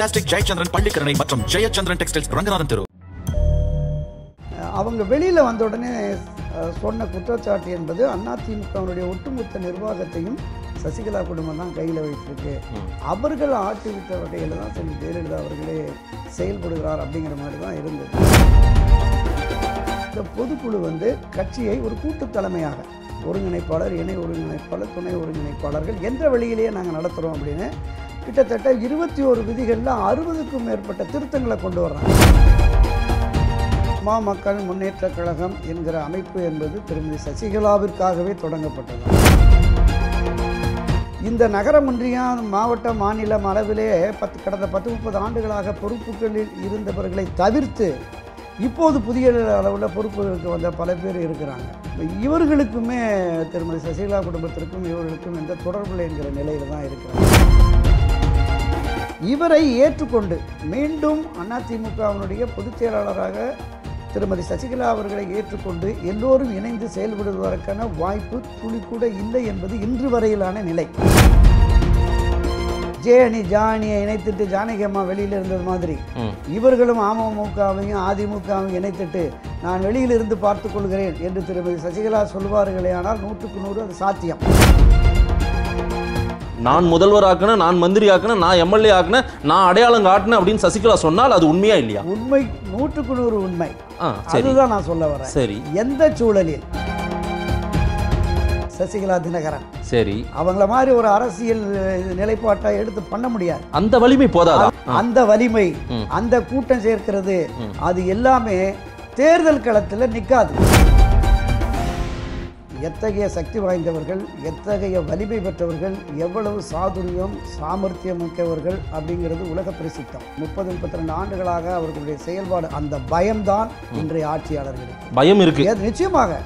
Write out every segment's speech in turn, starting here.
Fantastic Jayachandran Pallikaranai மற்றும் Jayachandran textiles Ranganathan தெரு அவங்க வெளியில் வந்த உடனே அஹ், சொன்ன குற்றச்சாட்டு என்பது அதிமுகவினுடைய ஒட்டுமொத்த நிர்வாகத்தையும் சசிகலா குடும்பம் தான் கையில் வைத்திருக்கு அவர்கள் ஆட்டி விட்ட வகையில் தான் செல்வி ஜெயலலிதா அவர்களே செயல்படுகிறார் அப்படிங்கிற மாதிரி தான் இருந்தது இந்த பொதுக்குழு வந்து கட்சியை ஒரு கூட்டு தலைமையாக ஒருங்கிணைப்பாளர் இணை ஒருங்கிணைப்பாளர் துணை ஒருங்கிணைப்பாளர்கள் என்ற வழியிலேயே நாங்கள் நடத்துகிறோம் அப்படின்னு கிட்டத்தட்ட இருபத்தி ஒரு விதிகளில் அறுபதுக்கும் மேற்பட்ட திருத்தங்களை கொண்டு வர்றாங்க மா மக்கள் முன்னேற்ற கழகம் என்கிற அமைப்பு என்பது திருமதி சசிகலாவிற்காகவே தொடங்கப்பட்டது இந்த நகரம் ஒன்றியம் மாவட்ட மாநிலம் அளவிலே பத்து கடந்த பத்து முப்பது ஆண்டுகளாக பொறுப்புகளில் இருந்தவர்களை தவிர்த்து இப்போது புதிய அளவில் பொறுப்புகளுக்கு வந்த பல பேர் இருக்கிறாங்க இப்ப இவர்களுக்குமே திருமதி சசிகலா குடும்பத்திற்கும் இவர்களுக்கும் எந்த தொடர்பு என்கிற நிலையில் தான் இருக்கிறாங்க இவரை ஏற்றுக்கொண்டு மீண்டும் அதிமுகவினுடைய பொதுச் செயலாளராக திருமதி சசிகலா அவர்களை ஏற்றுக்கொண்டு எல்லோரும் இணைந்து செயல்படுவதற்கான வாய்ப்பு துளி கூட இல்லை என்பது இன்று வரையிலான நிலை ஜே அணி ஜா அணியை இணைத்துட்டு ஜானகி அம்மா வெளியில் இருந்தது மாதிரி ம். இவர்களும் அமமுகவையும் அதிமுகவையும் இணைத்துட்டு நான் வெளியில் இருந்து பார்த்துக் கொள்கிறேன் என்று திருமதி சசிகலா சொல்வார்களே ஆனால் நூற்றுக்கு நூறு அது சாத்தியம் நான் முதல்வர் ஆக்கினேன் நான் மந்திரி ஆக்கினேன் நான் எம்எல்ஏ ஆக்கினேன் நான் அடையாளம் காட்டினேன் அப்படின்னு சசிகலா சொன்னால் அது உண்மையா இல்லையா உண்மை நூற்றுக்கு நூறு உண்மை ஆ சரி அதுதான் நான் சொல்ல வரேன் சரி எந்த சூழலில் சசிகலா தினகரன் சரி அவங்கள மாதிரி ஒரு அரசியல் அஹ், நிலைப்பாட்டை எடுத்து பண்ண முடியாது அந்த வலிமை போதாதா ஆ, அந்த வலிமை ம். அந்த கூட்டம் சேர்க்கிறது ம். அது எல்லாமே தேர்தல் களத்தில் நிற்காது எத்தகைய சக்தி வாய்ந்தவர்கள் எத்தகைய வலிமை பெற்றவர்கள் எவ்வளவு சாதுரியம் சாமர்த்தியம் மிக்கவர்கள் அப்படிங்கிறது உலக பிரசித்தம் முப்பது முப்பத்தி ரெண்டு ஆண்டுகளாக அவர்களுடைய செயல்பாடு அந்த பயம்தான் இன்றைய ஆட்சியாளர்களுக்கு பயம் இருக்கு ஏது நிச்சயமாக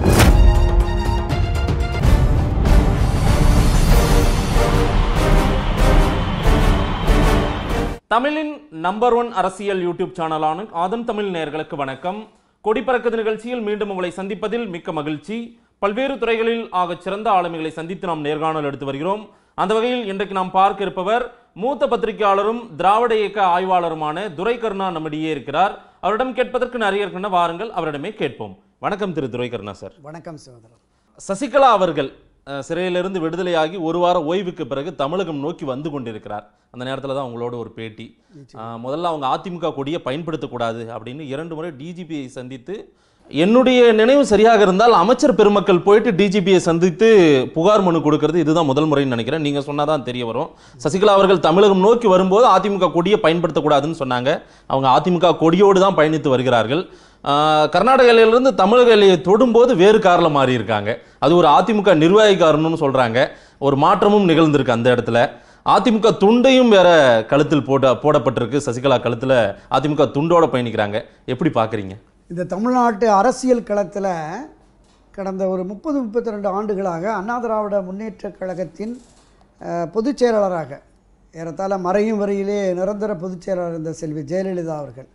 தமிழின் நம்பர் ஒன் அரசியல் யூடியூப் சேனலான ஆதன் தமிழ் நேயர்களுக்கு வணக்கம் கொடி பறக்குது நிகழ்ச்சியில் மீண்டும் உங்களை சந்திப்பதில் மிக்க மகிழ்ச்சி பல்வேறு துறைகளில் ஆகச் சிறந்த ஆளுமைகளை சந்தித்து நாம் நேர்காணல் எடுத்து வருகிறோம் அந்த வகையில் இன்றைக்கு நாம் பார்க்க இருப்பவர் மூத்த பத்திரிகையாளரும் திராவிட இயக்க ஆய்வாளருமான துரை கருணா நம்மிடையே இருக்கிறார் அவரிடம் கேட்பதற்கு நிறைய இருக்கின்ற வாருங்கள் அவரிடமே கேட்போம் வணக்கம் திரு துரை கருணா சார் வணக்கம் சகோதரர் சசிகலா அவர்கள் அஹ், சிறையிலிருந்து விடுதலையாகி ஒரு வார ஓய்வுக்கு பிறகு தமிழகம் நோக்கி வந்து கொண்டிருக்கிறார் அந்த நேரத்தில் தான் உங்களோட ஒரு பேட்டி அஹ், முதல்ல அவங்க அதிமுக கொடியை பயன்படுத்தக்கூடாது அப்படின்னு இரண்டு முறை டிஜிபியை சந்தித்து என்னுடைய நினைவு சரியாக இருந்தால் அமைச்சர் பெருமக்கள் போயிட்டு டிஜிபியை சந்தித்து புகார் மனு கொடுக்கறது இதுதான் முதல் முறைன்னு நினைக்கிறேன் நீங்கள் சொன்னாதான் தெரிய வரும் சசிகலா அவர்கள் தமிழகம் நோக்கி வரும்போது அதிமுக கொடியை பயன்படுத்தக்கூடாதுன்னு சொன்னாங்க அவங்க அதிமுக கொடியோடு தான் பயணித்து வருகிறார்கள் ஆஹ் கர்நாடக எல்லையிலிருந்து தமிழக எல்லையை தொடும்போது வேறு காரில் மாறி இருக்காங்க அது ஒரு அதிமுக நிர்வாகி காரணம்னு சொல்றாங்க ஒரு மாற்றமும் நிகழ்ந்திருக்கு அந்த இடத்துல அதிமுக துண்டையும் வேற கழுத்தில் போட போடப்பட்டிருக்கு சசிகலா கழுத்துல அதிமுக துண்டோட பயணிக்கிறாங்க எப்படி பாக்குறீங்க இந்த தமிழ்நாட்டு அரசியல் களத்தில் கடந்த ஒரு முப்பது முப்பத்தி ரெண்டு ஆண்டுகளாக அண்ணா திராவிட முன்னேற்றக் கழகத்தின் அஹ், பொதுச் செயலாளராக ஏறத்தாழ மறையும் வரையிலே நிரந்தர பொதுச் செயலாளர் இருந்த செல்வி ஜெயலலிதா அவர்கள்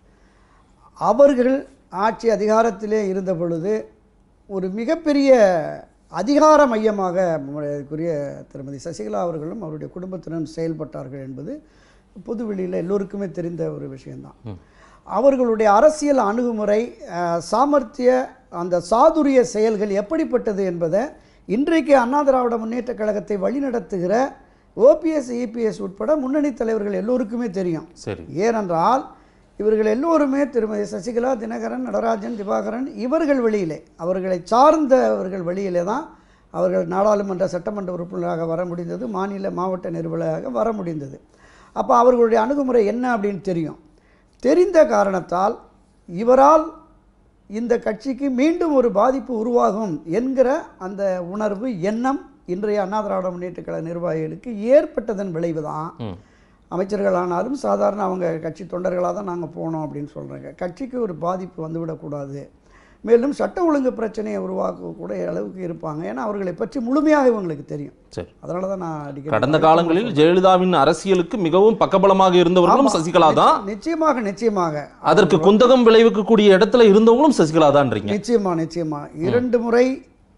அவர்கள் ஆட்சி அதிகாரத்திலே இருந்த பொழுது ஒரு மிகப்பெரிய அதிகார மையமாக மரியாதைக்குரிய திருமதி சசிகலா அவர்களும் அவருடைய குடும்பத்தினரும் செயல்பட்டார்கள் என்பது பொதுவெளியில் எல்லோருக்குமே தெரிந்த ஒரு விஷயம்தான் அவர்களுடைய அரசியல் அணுகுமுறை அஹ், சாமர்த்திய அந்த சாதுரிய செயல்கள் எப்படிப்பட்டது என்பதை இன்றைக்கு அண்ணா திராவிட முன்னேற்றக் கழகத்தை வழிநடத்துகிற ஓபிஎஸ் இபிஎஸ் உட்பட முன்னணி தலைவர்கள் எல்லோருக்குமே தெரியும் சரி ஏனென்றால் இவர்கள் எல்லோருமே திருமதி சசிகலா தினகரன் நடராஜன் திவாகரன் இவர்கள் வழியிலே அவர்களை சார்ந்தவர்கள் வழியிலே தான் அவர்கள் நாடாளுமன்ற சட்டமன்ற உறுப்பினராக வர முடிந்தது மாநில மாவட்ட நிர்வாக வர முடிந்தது அப்போ அவர்களுடைய அணுகுமுறை என்ன அப்படின்னு தெரியும் தெரிந்த காரணத்தால் இவரால் இந்த கட்சிக்கு மீண்டும் ஒரு பாதிப்பு உருவாகும் என்கிற அந்த உணர்வு எண்ணம் இன்றைய அண்ணா திராவிட முன்னேற்ற கழக நிர்வாகிகளுக்கு ஏற்பட்டதன் விளைவு தான் ம் அமைச்சர்களானாலும் சாதாரண அவங்க கட்சி தொண்டர்களாக தான் நாங்கள் போனோம் அப்படின்னு சொல்கிறாங்க கட்சிக்கு ஒரு பாதிப்பு வந்துவிடக்கூடாது மேலும் சட்ட ஒழுங்கு பிரச்சனையை உருவாக்கக்கூடிய அளவுக்கு இருப்பாங்க ஏன்னா அவர்களை பற்றி முழுமையாக இவங்களுக்கு தெரியும் சரி அதனால தான் நான் அடிக்கடி கடந்த காலங்களில் ஜெயலலிதாவின் அரசியலுக்கு மிகவும் பக்கபலமாக இருந்தவர்களும் ஆமா, சசிகலா தான் நிச்ச- நிச்சயமாக நிச்சயமாக அதற்கு குந்தகம் விளைவிக்கக்கூடிய இடத்துல இருந்தவங்களும் சசிகலா தான்றீங்க நிச்சயமா நிச்சயமா இரண்டு முறை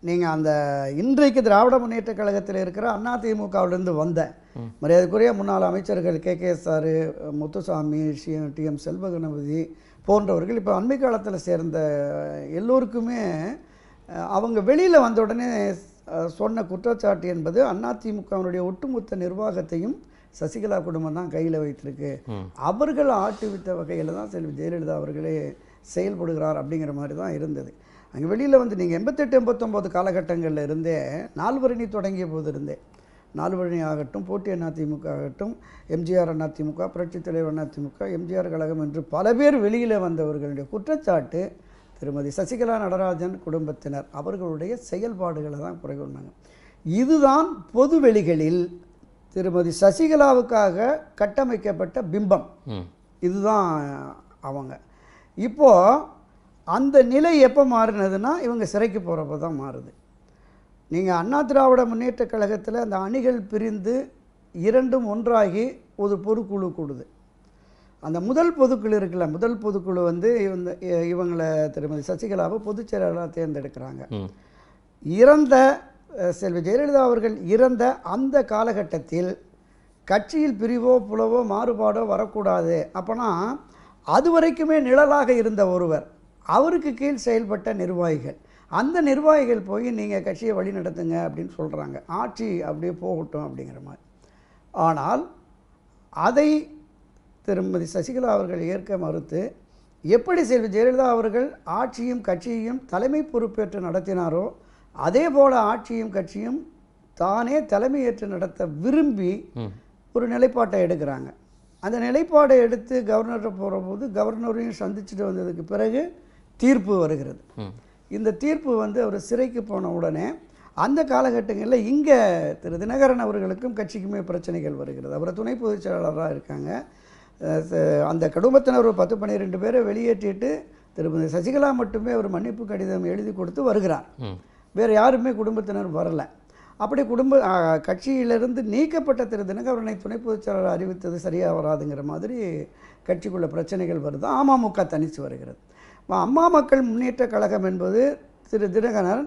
நீங்கள் அந்த இன்றைக்கு திராவிட முன்னேற்ற கழகத்தில் இருக்கிற அதிமுகவிலிருந்து வந்த மரியாதைக்குரிய முன்னாள் அமைச்சர்கள் K K sir Muthusamy T M Selvaganapathy போன்றவர்கள் இப்போ அண்மை காலத்தில் சேர்ந்த எல்லோருக்குமே அஹ், அவங்க வெளியில் வந்த உடனே அஹ், சொன்ன குற்றச்சாட்டு என்பது அதிமுகவினுடைய ஒட்டுமொத்த நிர்வாகத்தையும் சசிகலா குடும்பம் தான் கையில் வைத்திருக்கு அவர்கள் ஆட்டுவித்த வகையில் தான் செல்வி ஜெயலலிதா அவர்களே செயல்படுகிறார் அப்படிங்கிற மாதிரி தான் இருந்தது அங்கே வெளியில் வந்து நீங்கள் எண்பத்தெட்டு எண்பத்தொம்போது காலகட்டங்களில் இருந்தே நால்வரணி தொடங்கிய போது இருந்தே நால்வரணி ஆகட்டும் போட்டி அதிமுக ஆகட்டும் எம்ஜிஆர் அதிமுக புரட்சித் தலைவர் அதிமுக எம்ஜிஆர் கழகம் என்று பல பேர் வெளியில் வந்தவர்களுடைய குற்றச்சாட்டு திருமதி சசிகலா நடராஜன் குடும்பத்தினர் அவர்களுடைய செயல்பாடுகளை தான் குறை கொண்டாங்க இதுதான் பொது வெளிகளில் திருமதி சசிகலாவுக்காக கட்டமைக்கப்பட்ட பிம்பம் ம் இதுதான் அவங்க இப்போ அந்த நிலை எப்போ மாறினதுன்னா இவங்க சிறைக்கு போகிறப்ப தான் மாறுது நீங்கள் அண்ணா திராவிட முன்னேற்ற கழகத்தில் அந்த அணிகள் பிரிந்து இரண்டும் ஒன்றாகி ஒரு பொதுக்குழு கூடுது அந்த முதல் பொதுக்குழு இருக்குல்ல முதல் பொதுக்குழு வந்து இவங்க இவங்களை திருமதி சசிகலாவை பொதுச் செயலாளராக தேர்ந்தெடுக்கிறாங்க ம் இறந்த அஹ், செல்வி ஜெயலலிதா அவர்கள் இறந்த அந்த காலகட்டத்தில் கட்சியில் பிரிவோ புலவோ மாறுபாடோ வரக்கூடாது அப்போனா அது வரைக்குமே நிழலாக இருந்த ஒருவர் அவருக்கு கீழ் செயல்பட்ட நிர்வாகிகள் அந்த நிர்வாகிகள் போய் நீங்கள் கட்சியை வழி நடத்துங்க அப்படின்னு சொல்கிறாங்க ஆட்சி அப்படியே போகட்டும் அப்படிங்கிற மாதிரி ஆனால் அதை திருமதி சசிகலா அவர்கள் ஏற்க மறுத்து எப்படி செல்வி ஜெயலலிதா அவர்கள் ஆட்சியும் கட்சியையும் தலைமை பொறுப்பேற்று நடத்தினாரோ அதே போல ஆட்சியும் கட்சியும் தானே தலைமையேற்று நடத்த விரும்பி ம் ஒரு நிலைப்பாட்டை எடுக்கிறாங்க அந்த நிலைப்பாடை எடுத்து கவர்னர்கிட்ட போகிற போது கவர்னரையும் சந்திச்சுட்டு வந்ததுக்கு பிறகு தீர்ப்பு வருகிறது ம் இந்த தீர்ப்பு வந்து அவர் சிறைக்கு போன உடனே அந்த காலகட்டங்களில் இங்கே திரு தினகரன் அவர்களுக்கும் கட்சிக்குமே பிரச்சனைகள் வருகிறது அவர் துணை பொதுச் செயலாளராக இருக்காங்க அஹ் ச- அந்த குடும்பத்தினர் ஒரு பத்து பன்னிரெண்டு பேரை வெளியேற்றிட்டு திருமதி சசிகலா மட்டுமே ஒரு மன்னிப்பு கடிதம் எழுதி கொடுத்து வருகிறார் ம் வேறு யாருமே குடும்பத்தினர் வரல அப்படி குடும்ப ஆ, கட்சியிலிருந்து நீக்கப்பட்ட திரு தினகரனை துணை பொதுச் செயலாளர் அறிவித்தது சரியாக வராதுங்கிற மாதிரி கட்சிக்குள்ள பிரச்சனைகள் வருது அமமுக தனித்து வருகிறது அப்ப அம்மா மக்கள் முன்னேற்ற கழகம் என்பது திரு தினகரன்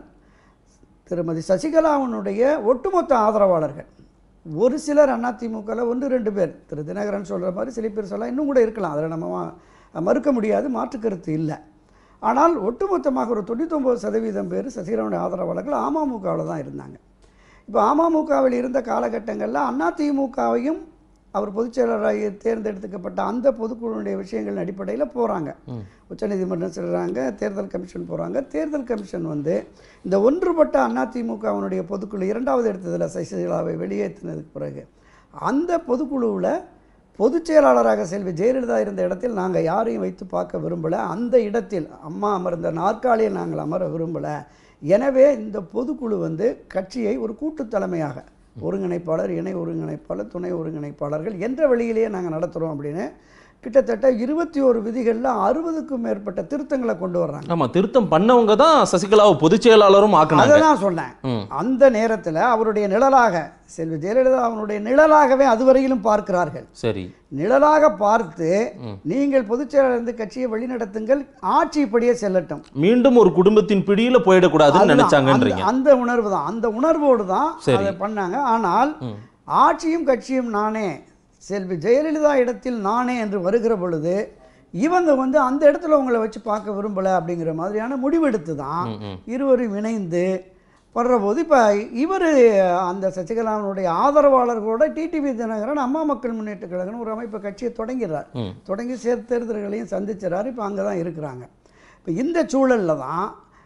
திருமதி சசிகலாவினுடைய ஒட்டுமொத்த ஆதரவாளர்கள் ஒரு சிலர் அதிமுகவில் ஒன்று ரெண்டு பேர் திரு தினகரன் சொல்கிற மாதிரி சில பேர் சொல்லலாம் இன்னும் கூட இருக்கலாம் அதில் நம்ம மா- மறுக்க முடியாது மாற்று கருத்து இல்லை ஆனால் ஒட்டுமொத்தமாக ஒரு தொண்ணூத்தொம்பது சதவீதம் பேர் சசிகலாவுடைய ஆதரவாளர்கள் அமமுகவில் தான் இருந்தாங்க இப்போ அமமுகவில் இருந்த காலகட்டங்களில் அதிமுகவையும் அவர் பொதுச் செயலராக தேர்ந்தெடுக்கப்பட்ட அந்த பொதுக்குழுவுடைய விஷயங்களின் அடிப்படையில் போகிறாங்க உச்சநீதிமன்றம் செல்கிறாங்க தேர்தல் கமிஷன் போகிறாங்க தேர்தல் கமிஷன் வந்து இந்த ஒன்றுபட்ட அதிமுகவினுடைய பொதுக்குழு இரண்டாவது எடுத்ததில் சசிகலாவை வெளியேற்றினதுக்கு பிறகு அந்த பொதுக்குழுவில் பொதுச் செயலாளராக செல்வி ஜெயலலிதா இருந்த இடத்தில் நாங்கள் யாரையும் வைத்து பார்க்க விரும்பலை அந்த இடத்தில் அம்மா அமர்ந்த நாற்காலியில் நாங்கள் அமர விரும்பலை எனவே இந்த பொதுக்குழு வந்து கட்சியை ஒரு கூட்டு தலைமையாக ஒருங்கிணைப்பாளர் இணை ஒருங்கிணைப்பாளர் துணை ஒருங்கிணைப்பாளர்கள் என்ற வழியிலேயே நாங்கள் நடத்துகிறோம் அப்படின்னு கிட்டத்தட்ட இருபத்தி ஒரு விதிகளில் அறுபதுக்கும் மேற்பட்ட திருத்தங்களை கொண்டு வர்றாங்க ஆமா திருத்தம் பண்ணவங்க தான் சசிகலாவை பொதுச் செயலாளரும் அதை ஆக்குனாங்க தான் சொன்னேன் ம். அந்த நேரத்தில் அவருடைய நிழலாக செல்வி ஜெயலலிதா அவனுடைய நிழலாகவே அதுவரையிலும் பார்க்கிறார்கள் சரி நிழலாக பார்த்து நீங்கள் பொதுச் செயலாளர் இருந்து கட்சியை வழிநடத்துங்கள் ஆட்சி இப்படியே செல்லட்டும் மீண்டும் ஒரு குடும்பத்தின் பிடியில போயிடக்கூடாதுன்னு அதுதான். நினைச்சாங்கன்றீங்க அந்த- அந்த உணர்வு தான் அந்த உணர்வோடு தான் சரி. அதை பண்ணாங்க ஆனால் ஆட்சியும் கட்சியும் நானே செல்வி ஜெயலலிதா இடத்தில் நானே என்று வருகிற பொழுது இவங்க வந்து அந்த இடத்துல உங்களை வச்சு பார்க்க விரும்பலை அப்படிங்கிற மாதிரியான முடிவெடுத்து தான் ம், ம். இருவரும் இணைந்து படுற போது இப்போ இவர் அந்த சசிகலாவினுடைய ஆதரவாளர்களோட டிடிவி தினகரன் அம்மா மக்கள் முன்னேற்ற கழகம் ஒரு அமைப்பு கட்சியை தொடங்கிறார் ம். தொடங்கி சேர் தேர்தல்களையும் சந்திச்சிறாரு இப்போ அங்கே தான் இருக்கிறாங்க இப்போ இந்த சூழலில் தான்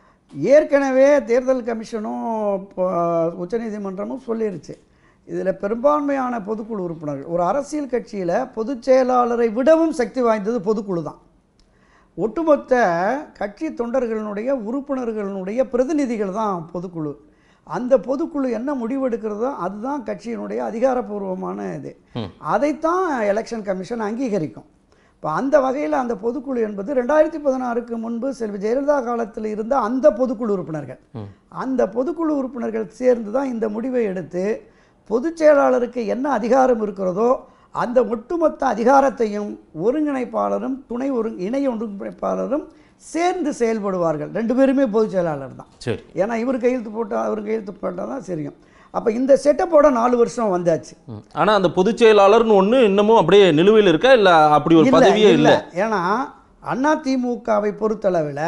ஏற்கனவே தேர்தல் கமிஷனும் இப்போ உச்சநீதிமன்றமும் சொல்லிருச்சு இதில் பெரும்பான்மையான பொதுக்குழு உறுப்பினர்கள் ஒரு அரசியல் கட்சியில் பொதுச் செயலாளரை விடவும் சக்தி வாய்ந்தது பொதுக்குழு தான் ஒட்டுமொத்த கட்சி தொண்டர்களினுடைய உறுப்பினர்களினுடைய பிரதிநிதிகள் தான் பொதுக்குழு அந்த பொதுக்குழு என்ன முடிவெடுக்கிறதோ அதுதான் கட்சியினுடைய அதிகாரப்பூர்வமான இது அதைத்தான் எலெக்ஷன் கமிஷன் அங்கீகரிக்கும் இப்போ அந்த வகையில் அந்த பொதுக்குழு என்பது ரெண்டாயிரத்தி பதினாறுக்கு முன்பு செல்வி ஜெயலலிதா காலத்தில் இருந்த அந்த பொதுக்குழு உறுப்பினர்கள் அந்த பொதுக்குழு உறுப்பினர்கள் சேர்ந்து தான் இந்த முடிவை எடுத்து பொதுச் செயலாளருக்கு என்ன அதிகாரம் இருக்கிறதோ அந்த ஒட்டுமொத்த அதிகாரத்தையும் ஒருங்கிணைப்பாளரும் துணை ஒரு இணை ஒருங்கிணைப்பாளரும் சேர்ந்து செயல்படுவார்கள் ரெண்டு பேருமே பொதுச் செயலாளர் தான் சரி ஏன்னா இவர் கையெழுத்து போட்டால் அவர் கையெழுத்து போட்டால் தான் சரியும் அப்போ இந்த செட்டப்போட நாலு வருஷம் வந்தாச்சு ம். ஆனா அந்த பொதுச் செயலாளர்னு ஒண்ணு இன்னமும் அப்படியே நிலுவையில் இருக்கா இல்ல அப்படி ஒரு இல்ல, பதவியே இல்ல. இல்ல ஏன்னா அதிமுகவை பொறுத்தளவில்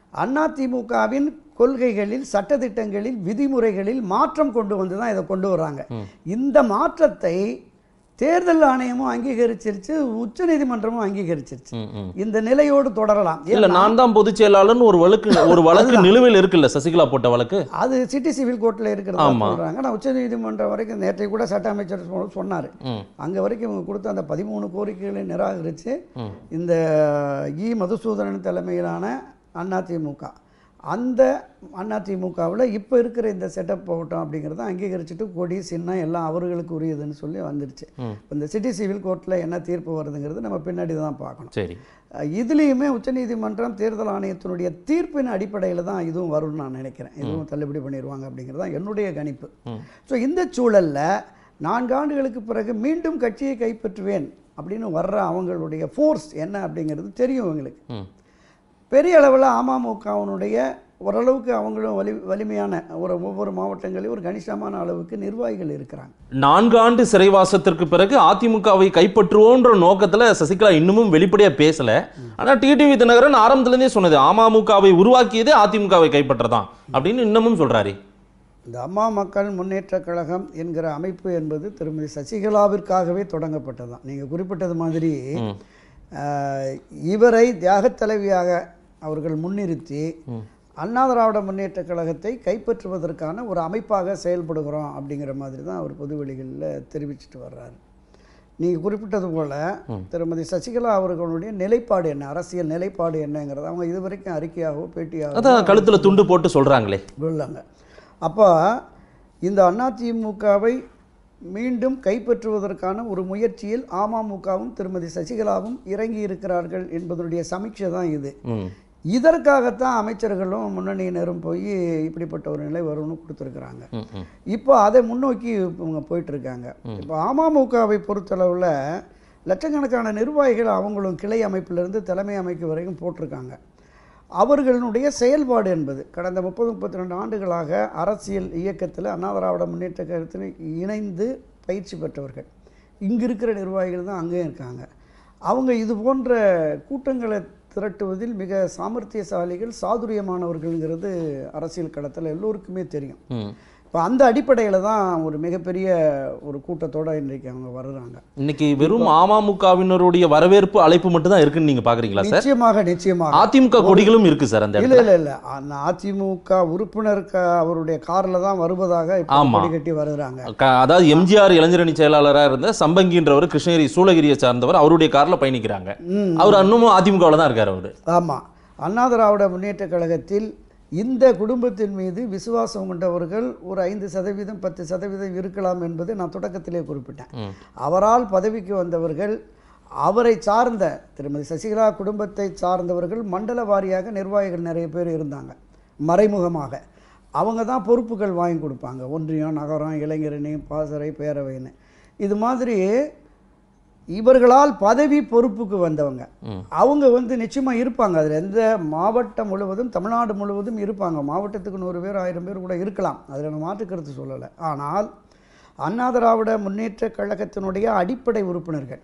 அதிமுகவின் கொள்கைகளில் சட்டதிட்டங்களில் விதிமுறைகளில் மாற்றம் கொண்டு வந்து தான் இதை கொண்டு வர்றாங்க இந்த மாற்றத்தை தேர்தல் ஆணையமும் அங்கீகரிச்சிருச்சு உச்சநீதிமன்றமும் அங்கீகரிச்சிருச்சு ம், ம். இந்த நிலையோடு தொடரலாம் இல்ல ஏன்னா, நான் தான் பொதுச் செயலாளர்னு ஒரு வழக்கு ஒரு வழக்கு நிலுவையில் இருக்குல்ல சசிகலா போட்ட வழக்கு அது சிட்டி சிவில் கோர்ட்டில் இருக்கிறதா ஆமா. சொல்றாங்க நான் உச்சநீதிமன்றம் வரைக்கும் நேற்றை கூட சட்ட அமைச்சர் சொ- சொன்னாரு ம். அங்க வரைக்கும் இவங்க கொடுத்த அந்த பதிமூணு கோரிக்கைகளை நிராகரித்து ம். இந்த இ மதுசூதனன் தலைமையிலான அதிமுக அந்த அதிமுகவில் இப்போ இருக்கிற இந்த செட்டப் போகட்டும் அப்படிங்கிறத அங்கீகரிச்சுட்டு கொடி சின்னம் எல்லாம் அவர்களுக்கு உரியதுன்னு சொல்லி வந்துருச்சு ம். இந்த சிட்டி சிவில் கோர்ட்டில் என்ன தீர்ப்பு வருதுங்கிறது நம்ம பின்னாடி தான் பார்க்கணும் சரி அஹ் இதுலேயுமே உச்சநீதிமன்றம் தேர்தல் ஆணையத்தினுடைய தீர்ப்பின் அடிப்படையில் தான் இதுவும் வரும்னு நான் நினைக்கிறேன் இதுவும் தள்ளுபடி பண்ணிடுவாங்க அப்படிங்கிறது தான் என்னுடைய கணிப்பு ம். ஸோ இந்த சூழல்ல நான்கு ஆண்டுகளுக்கு பிறகு மீண்டும் கட்சியை கைப்பற்றுவேன் அப்படின்னு வர்ற அவங்களுடைய ஃபோர்ஸ் என்ன அப்படிங்கிறது தெரியும் இவங்களுக்கு ம். பெரிய அளவில் அமமுகவினுடைய ஓரளவுக்கு அவங்களும் வலி வலிமையான ஒரு ஒவ்வொரு மாவட்டங்களையும் ஒரு கணிசமான அளவுக்கு நிர்வாகிகள் இருக்கிறாங்க நான்கு ஆண்டு சிறைவாசத்திற்கு பிறகு அதிமுகவை கைப்பற்றுவோன்ற நோக்கத்துல சசிகலா இன்னமும் வெளிப்படையா பேசல ஆனா டிடிவி தினகரன் ஆரம்பத்துல இருந்தே சொன்னது அமமுகவை உருவாக்கியதே அதிமுகவை கைப்பற்றதான் அப்படின்னு இன்னமும் சொல்றாரு இந்த அம்மா மக்கள் முன்னேற்றக் கழகம் என்கிற அமைப்பு என்பது திருமதி சசிகலாவிற்காகவே தொடங்கப்பட்டதுதான் நீங்கள் குறிப்பிட்டது மாதிரி ம். ஆஹ், இவரை தியாகத் தலைவியாக அவர்கள் முன்னிறுத்தி அண்ணா திராவிட முன்னேற்றக் கழகத்தை கைப்பற்றுவதற்கான ஒரு அமைப்பாக செயல்படுகிறோம் அப்படிங்கிற மாதிரி தான் அவர் பொதுவெளிகளில் தெரிவிச்சிட்டு வர்றாரு நீங்கள் குறிப்பிட்டது போல திருமதி சசிகலா அவர்களுடைய நிலைப்பாடு என்ன அரசியல் நிலைப்பாடு என்னங்கிறது அவங்க இதுவரைக்கும் அறிக்கையாகவோ பேட்டியாகவோ அதான் கழுத்துல துண்டு போட்டு சொல்றாங்களே கொள்ளாங்க அப்போ இந்த அதிமுகவை மீண்டும் கைப்பற்றுவதற்கான ஒரு முயற்சியில் அமமுகவும் திருமதி சசிகலாவும் இறங்கி இருக்கிறார்கள் என்பதனுடைய சமீட்சை தான் இது ம். இதற்காகத்தான் அமைச்சர்களும் முன்னணியினரும் போய் இப்படிப்பட்ட ஒரு நிலை வரும்னு கொடுத்துருக்குறாங்க ம், ம். இப்போ அதை முன்னோக்கி இவங்க போயிட்டு இருக்காங்க இப்போ அமமுகவை பொறுத்தளவில் லட்சக்கணக்கான நிர்வாகிகள் அவங்களும் கிளை அமைப்பிலிருந்து தலைமை அமைப்பு வரைக்கும் போட்டிருக்காங்க அவர்களுடைய செயல்பாடு என்பது கடந்த முப்பது முப்பத்தி ரெண்டு ஆண்டுகளாக அரசியல் இயக்கத்தில் அண்ணா திராவிட முன்னேற்ற கழகத்தில் இணைந்து பயிற்சி பெற்றவர்கள் இங்கே இருக்கிற நிர்வாகிகள் தான் அங்கேயும் இருக்காங்க அவங்க இது போன்ற கூட்டங்களை திரட்டுவதில் மிக சாமர்த்தியசாலிகள் சாதுரியமானவர்கள்ங்கிறது அரசியல் களத்தில் எல்லோருக்குமே தெரியும் ம். இப்போ அந்த அடிப்படையில் தான் ஒரு மிகப்பெரிய ஒரு கூட்டத்தோட இன்றைக்கு அவங்க வர்றாங்க இன்னைக்கு வெறும் அமமுகவினருடைய வரவேற்பு அழைப்பு மட்டும் தான் இருக்குன்னு நீங்க பாக்குறீங்களா சார் நிச்சயமாக நிச்சயமாக அதிமுக கொடிகளும் இருக்கு சார் அந்த இல்ல இடத்துல இல்ல இல்ல அந்த அதிமுக உறுப்பினர் க- அவருடைய கார்ல தான் வருவதாக இப்போ ஆமா. கொடி கட்டி வருகிறாங்க க- அதாவது எம்ஜிஆர் இளைஞரணி செயலாளராக இருந்த சம்பங்கின்றவர் கிருஷ்ணகிரி சூளகிரியை சார்ந்தவர் அவருடைய கார்ல பயணிக்கிறாங்க ம். அவர் இன்னமும் அதிமுகவில் தான் இருக்காரு அவரு ஆமா அண்ணா திராவிட முன்னேற்ற கழகத்தில் இந்த குடும்பத்தின் மீது விசுவாசம் கொண்டவர்கள் ஒரு ஐந்து சதவீதம் பத்து சதவீதம் இருக்கலாம் என்பதை நான் தொடக்கத்திலே குறிப்பிட்டேன் ம். அவரால் பதவிக்கு வந்தவர்கள் அவரை சார்ந்த திருமதி சசிகலா குடும்பத்தை சார்ந்தவர்கள் மண்டல வாரியாக நிர்வாகிகள் நிறைய பேர் இருந்தாங்க மறைமுகமாக அவங்க தான் பொறுப்புகள் வாங்கி கொடுப்பாங்க ஒன்றியம் நகரம் இளைஞரணி பாசறை பேரவைன்னு இது மாதிரி இவர்களால் பதவி பொறுப்புக்கு வந்தவங்க அவங்க வந்து நிச்சயமாக இருப்பாங்க அதில் எந்த மாவட்டம் முழுவதும் தமிழ்நாடு முழுவதும் இருப்பாங்க மாவட்டத்துக்கு நூறு பேர் ஆயிரம் பேர் கூட இருக்கலாம் அதில் நான் மாற்று கருத்து சொல்லலை ஆனால் அண்ணா திராவிட முன்னேற்ற கழகத்தினுடைய அடிப்படை உறுப்பினர்கள்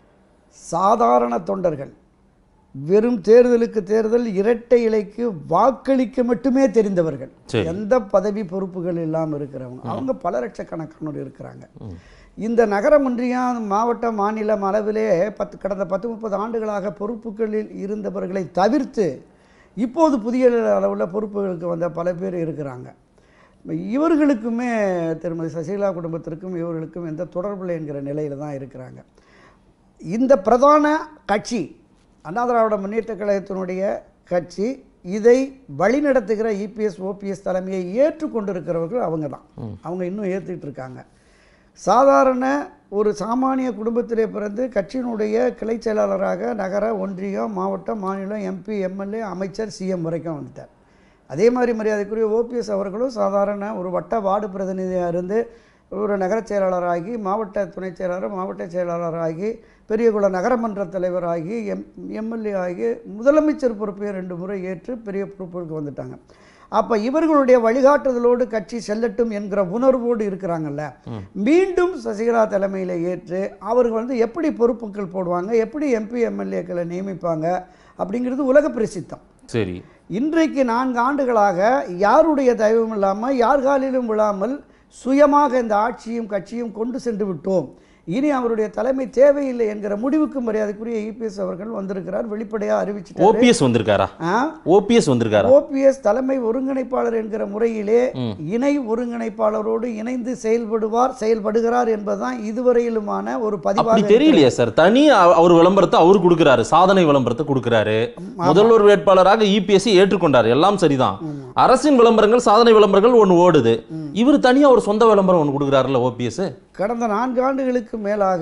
சாதாரண தொண்டர்கள் வெறும் தேர்தலுக்கு தேர்தல் இரட்டை இலைக்கு வாக்களிக்க மட்டுமே தெரிந்தவர்கள் சரி. எந்த பதவி பொறுப்புகள் இல்லாமல் இருக்கிறவங்க அவங்க பல லட்சக்கணக்கானோர் இருக்கிறாங்க இந்த நகரம் ஒன்றியம் மாவட்ட மாநிலம் அளவிலே பத்து கடந்த பத்து முப்பது ஆண்டுகளாக பொறுப்புகளில் இருந்தவர்களை தவிர்த்து இப்போது புதிய அளவில் பொறுப்புகளுக்கு வந்த பல பேர் இருக்கிறாங்க இப்ப இவர்களுக்குமே திருமதி சசிகலா குடும்பத்திற்கும் இவர்களுக்கும் எந்த தொடர்பில்லை என்கிற நிலையில் தான் இருக்கிறாங்க இந்த பிரதான கட்சி அண்ணா திராவிட முன்னேற்ற கழகத்தினுடைய கட்சி இதை வழிநடத்துகிற இபிஎஸ் ஓபிஎஸ் தலைமையை ஏற்றுக்கொண்டிருக்கிறவர்கள் அவங்க தான் அவங்க இன்னும் ஏற்றுக்கிட்டு இருக்காங்க சாதாரண ஒரு சாமானிய குடும்பத்திலே பிறந்து கட்சியினுடைய கிளை செயலாளராக நகர ஒன்றியம் மாவட்டம் மாநிலம் எம்பி எம்எல்ஏ அமைச்சர் சிஎம் வரைக்கும் வந்துட்டார் அதே மாதிரி மரியாதைக்குரிய ஓபிஎஸ் அவர்களும் சாதாரண ஒரு வட்ட வார்டு பிரதிநிதியாக இருந்து ஒரு நகரச் செயலாளராகி மாவட்ட துணைச் செயலாளர் மாவட்ட செயலாளராகி பெரியகுள நகரமன்ற தலைவராகி எம் எம்எல்ஏ ஆகி முதலமைச்சர் பொறுப்பை ரெண்டு முறை ஏற்று பெரிய பொறுப்புக்கு வந்துட்டாங்க அப்போ இவர்களுடைய வழிகாட்டுதலோடு கட்சி செல்லட்டும் என்கிற உணர்வோடு இருக்கிறாங்கல்ல மீண்டும் சசிகலா தலைமையில் ஏற்று அவர்கள் வந்து எப்படி பொறுப்புகள் போடுவாங்க எப்படி எம்பி எம்எல்ஏக்களை நியமிப்பாங்க அப்படிங்கிறது உலக பிரசித்தம் சரி இன்றைக்கு நான்கு ஆண்டுகளாக யாருடைய தயவும் இல்லாமல் யார் காலிலும் விழாமல் சுயமாக இந்த ஆட்சியும் கட்சியும் கொண்டு சென்று விட்டோம் இனி அவருடைய தலைமை தேவையில்லை என்கிற முடிவுக்கு மரியாதைக்குரிய இபிஎஸ் அவர்கள் வந்திருக்கிறார் வெளிப்படையாக அறிவிச்சிட்டாரு ஓபிஎஸ் வந்திருக்காரா ஓபிஎஸ் வந்திருக்காரா ஓபிஎஸ் தலைமை ஒருங்கிணைப்பாளர் என்கிற முறையிலே இணை ஒருங்கிணைப்பாளரோடு இணைந்து செயல்படுவார் செயல்படுகிறார் என்பதுதான் இதுவரையிலுமான ஒரு அப்படி பதிவாக தெரியலையே சார் தனி அவ- அவர் விளம்பரத்தை அவர் கொடுக்கிறாரு சாதனை விளம்பரத்தை கொடுக்கிறாரு முதல்வர் வேட்பாளராக இபிஎஸ்சி ஏற்றுக்கொண்டார் எல்லாம் சரிதான் அரசின் விளம்பரங்கள் சாதனை விளம்பரங்கள் ஒன்னு ஓடுது இவர் தனியா ஒரு சொந்த விளம்பரம் ஒன்னு கொடுக்குறாருல்ல ஓபிஎஸ் கடந்த நான்கு ஆண்டுகளுக்கு மேலாக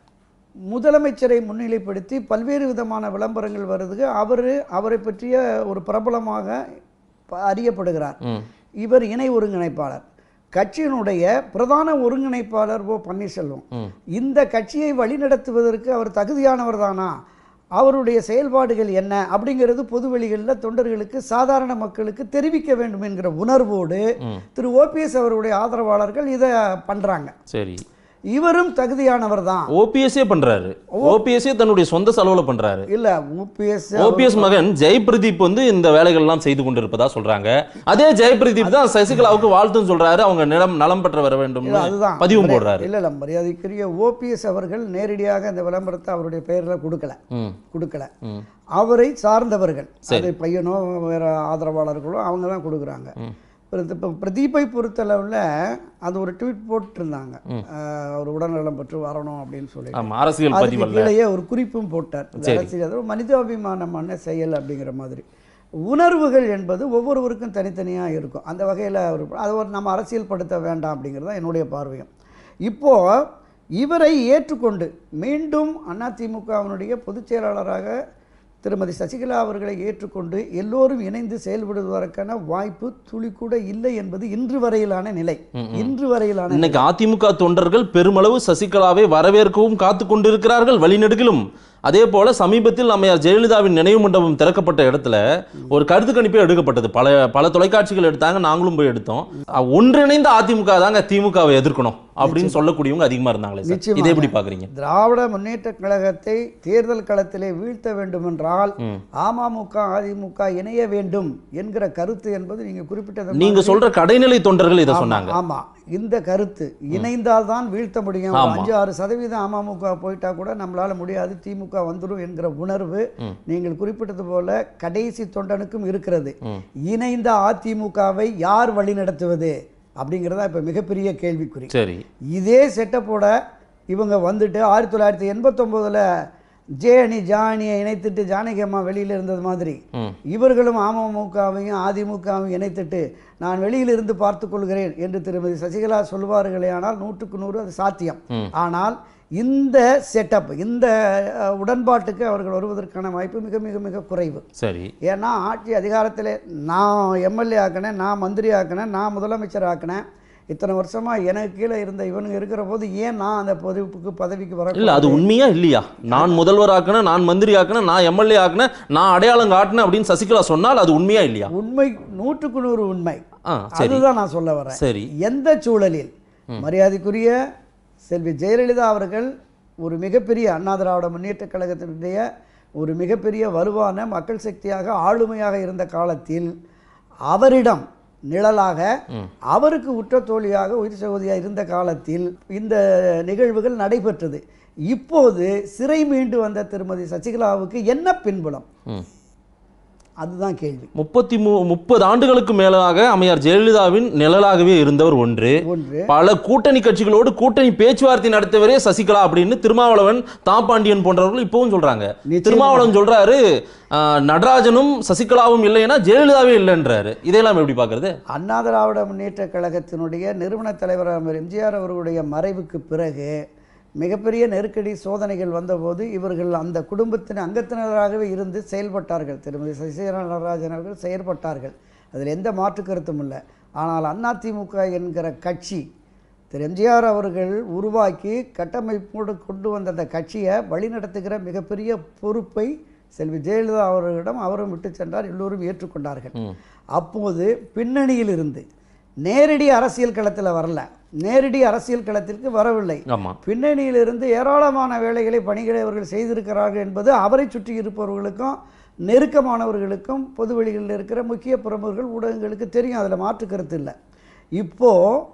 முதலமைச்சரை முன்னிலைப்படுத்தி பல்வேறு விதமான விளம்பரங்கள் வருது அவர் அவரை பற்றிய ஒரு பிரபலமாக ப- அறியப்படுகிறார் இவர் இணை ஒருங்கிணைப்பாளர் கட்சியினுடைய பிரதான ஒருங்கிணைப்பாளர் ஓ பன்னீர்செல்வம் இந்த கட்சியை வழிநடத்துவதற்கு அவர் தகுதியானவர் தானா அவருடைய செயல்பாடுகள் என்ன அப்படிங்கிறது பொதுவெளிகளில் தொண்டர்களுக்கு சாதாரண மக்களுக்கு தெரிவிக்க வேண்டும் என்கிற உணர்வோடு திரு ஓபிஎஸ் அவருடைய ஆதரவாளர்கள் இதை பண்றாங்க சரி இவரும் தகுதியானவர் தான் ஓபிஎஸ்ஏ பண்றாரு ஓபிஎஸ்ஏ தன்னுடைய சொந்த செலவுல பண்றாரு இல்ல ஓபிஎஸ் ஓபிஎஸ் மகன் ஜெய் பிரதீப் வந்து இந்த வேலைகள் எல்லாம் செய்து கொண்டிருப்பதா சொல்றாங்க அதே ஜெய் பிரதீப் தான் சசிகலாவுக்கு வாழ்த்துன்னு சொல்றாரு அவங்க நிலம் நலம் பெற்ற வர வேண்டும் இல்ல அதுதான் பதிவும் மரியா- போடுறாரு இல்ல இல்ல மரியாதைக்குரிய ஓபிஎஸ் அவர்கள் நேரடியாக இந்த விளம்பரத்தை அவருடைய பெயர்ல கொடுக்கல ம் கொடுக்கல ம் அவரை சார்ந்தவர்கள் சரி. அது பையனோ வேற ஆதரவாளர்களோ அவங்க தான் கொடுக்குறாங்க இப்போ பிரதீப்பை பொறுத்தளவில் அது ஒரு ட்வீட் போட்டிருந்தாங்க அஹ், அவர் உடல்நலம் பெற்று வரணும் அப்படின்னு சொல்லி ஆமா அரசியல் அதுக்கு பதிவல்ல கீழேயே ஒரு குறிப்பும் போட்டார் இது சரி. அரசியல் அது ஒரு மனிதாபிமானமான செயல் அப்படிங்கிற மாதிரி உணர்வுகள் என்பது ஒவ்வொருவருக்கும் தனித்தனியாக இருக்கும் அந்த வகையில் ஒரு அதை ஒரு நம்ம அரசியல் படுத்த வேண்டாம் அப்படிங்கிறது தான் என்னுடைய பார்வையும் இப்போ இவரை ஏற்றுக்கொண்டு மீண்டும் அதிமுகவினுடைய பொதுச் செயலாளராக திருமதி சசிகலா அவர்களை ஏற்றுக்கொண்டு எல்லோரும் இணைந்து செயல்படுவதற்கான வாய்ப்பு துளி கூட இல்லை என்பது இன்று வரையிலான நிலை இன்று வரையிலான இன்னைக்கு அதிமுக தொண்டர்கள் பெருமளவு சசிகலாவை வரவேற்கவும் காத்து கொண்டிருக்கிறார்கள் வழிநெடுகிலும் அதே போல சமீபத்தில் அம்மையார் ஜெயலலிதாவின் நினைவு மண்டபம் திறக்கப்பட்ட இடத்துல ஒரு கருத்து கணிப்பே எடுக்கப்பட்டது பல பல தொலைக்காட்சிகள் எடுத்தாங்க நாங்களும் போய் எடுத்தோம் அஹ் ஒன்றிணைந்த அதிமுக தாங்க திமுகவை எதிர்க்கணும் அப்படின்னு சொல்லக்கூடியவங்க அதிகமா இருந்தாங்களே சார் நிச்சயமாக. இதை எப்படி பாக்குறீங்க திராவிட முன்னேற்ற கழகத்தை தேர்தல் களத்திலே வீழ்த்த வேண்டும் என்றால் ம். அமமுக அதிமுக இணைய வேண்டும் என்கிற கருத்து என்பது நீங்க குறிப்பிட்டது நீங்க மாதிரி- சொல்ற கடைநிலை தொண்டர்கள் இதை ஆமா, சொன்னாங்க ஆமா இந்த கருத்து இணைந்தால் தான் வீழ்த்த முடியும் ஒரு ஆமா. அஞ்சு ஆறு சதவீதம் அமமுக போயிட்டா கூட நம்மளால முடியாது திமுக வந்துடும் என்கிற உணர்வு நீங்கள் குறிப்பிட்டது போல கடைசி தொண்டனுக்கும் இருக்கிறது இணைந்த அதிமுகவை யார் வழிநடத்துவது அப்படிங்கிறதா இப்ப மிகப்பெரிய கேள்விக்குறி சரி இதே செட்டப்போட இவங்க வந்துட்டு ஆயிரத்தி தொள்ளாயிரத்தி எண்பத்தொம்போதில் ஜே அணி ஜா அணியை இணைத்துட்டு ஜானகி அம்மா வெளியில் இருந்தது மாதிரி ம். இவர்களும் அமமுகவையும் அதிமுகவையும் இணைத்துட்டு நான் வெளியில் இருந்து பார்த்துக் கொள்கிறேன் என்று திருமதி சசிகலா சொல்வார்களே ஆனால் நூற்றுக்கு நூறு அது சாத்தியம் ஆனால் இந்த செட்டப் இந்த அஹ், உடன்பாட்டுக்கு அவர்கள் வருவதற்கான வாய்ப்பு மிக மிக மிக குறைவு சரி ஏன்னா ஆட்சி அதிகாரத்தில் நான் எம்எல்ஏ ஆக்கினேன் நான் மந்திரி ஆக்கினேன் நான் முதலமைச்சர் ஆக்கினேன் இத்தனை வருஷமா எனக்கு கீழே இருந்த இவனுங்க இருக்கிற போது ஏன் நான் அந்த பொறுப்புக்கு பதவிக்கு வர இல்ல அது உண்மையா இல்லையா நான் முதல்வர் ஆக்கினேன் நான் மந்திரி ஆக்கினேன் நான் எம்எல்ஏ ஆக்கினேன் நான் அடையாளம் காட்டினேன் அப்படின்னு சசிகலா சொன்னால் அது உண்மையா இல்லையா உண்மை நூற்றுக்கு நூறு உண்மை ஆ சரி அதுதான் நான் சொல்ல வரேன் சரி எந்த சூழலில் மரியாதைக்குரிய செல்வி ஜெயலலிதா அவர்கள் ஒரு மிகப்பெரிய அண்ணா திராவிட முன்னேற்றக் கழகத்தினுடைய ஒரு மிகப்பெரிய வலுவான மக்கள் சக்தியாக ஆளுமையாக இருந்த காலத்தில் அவரிடம் நிழலாக அவருக்கு உற்ற தோழியாக உயிர் சகோதரியாக இருந்த காலத்தில் இந்த நிகழ்வுகள் நடைபெற்றது இப்போது சிறை மீண்டு வந்த திருமதி சசிகலாவுக்கு என்ன பின்புலம் ம். அதுதான் கேள்வி முப்பத்தி மூ முப்பது ஆண்டுகளுக்கு மேலாக அம்மையார் ஜெயலலிதாவின் நிழலாகவே இருந்தவர் ஒன்று ஒன்று பல கூட்டணி கட்சிகளோடு கூட்டணி பேச்சுவார்த்தை நடத்தவரே சசிகலா அப்படின்னு திருமாவளவன் தாப்பாண்டியன் போன்றவர்கள் இப்பவும் சொல்றாங்க நிச்சயமா. திருமாவளவன் சொல்றாரு ஆஹ், நடராஜனும் சசிகலாவும் இல்லைன்னா ஜெயலலிதாவே இல்லைன்றாரு இதெல்லாம் எப்படி பாக்குறது அண்ணா திராவிட முன்னேற்ற கழகத்தினுடைய நிறுவன தலைவர் எம்ஜிஆர் அவர்களுடைய மறைவுக்கு பிறகு மிகப்பெரிய நெருக்கடி சோதனைகள் வந்தபோது இவர்கள் அந்த குடும்பத்தின் அங்கத்தினராகவே இருந்து செயல்பட்டார்கள் திருமதி சசிகலா நடராஜன் அவர்கள் செயல்பட்டார்கள் அதில் எந்த மாற்று கருத்தும் இல்லை ஆனால் அதிமுக என்கிற கட்சி திரு எம்ஜிஆர் அவர்கள் உருவாக்கி கட்டமைப்போடு கொண்டு வந்த அந்த கட்சியை வழிநடத்துகிற மிகப்பெரிய பொறுப்பை செல்வி ஜெயலலிதா அவர்களிடம் அவரும் விட்டு சென்றார் எல்லோரும் ஏற்றுக்கொண்டார்கள் அப்போது பின்னணியில் இருந்து நேரடி அரசியல் களத்தில் வரல நேரடி அரசியல் களத்திற்கு வரவில்லை ஆமா பின்னணியிலிருந்து ஏராளமான வேலைகளை பணிகளை அவர்கள் செய்திருக்கிறார்கள் என்பது அவரை சுற்றி இருப்பவர்களுக்கும் நெருக்கமானவர்களுக்கும் பொதுவெளிகளில் இருக்கிற முக்கிய பிரமுகர்கள் ஊடகங்களுக்கு தெரியும் அதில் மாற்று கருத்து இல்லை இப்போ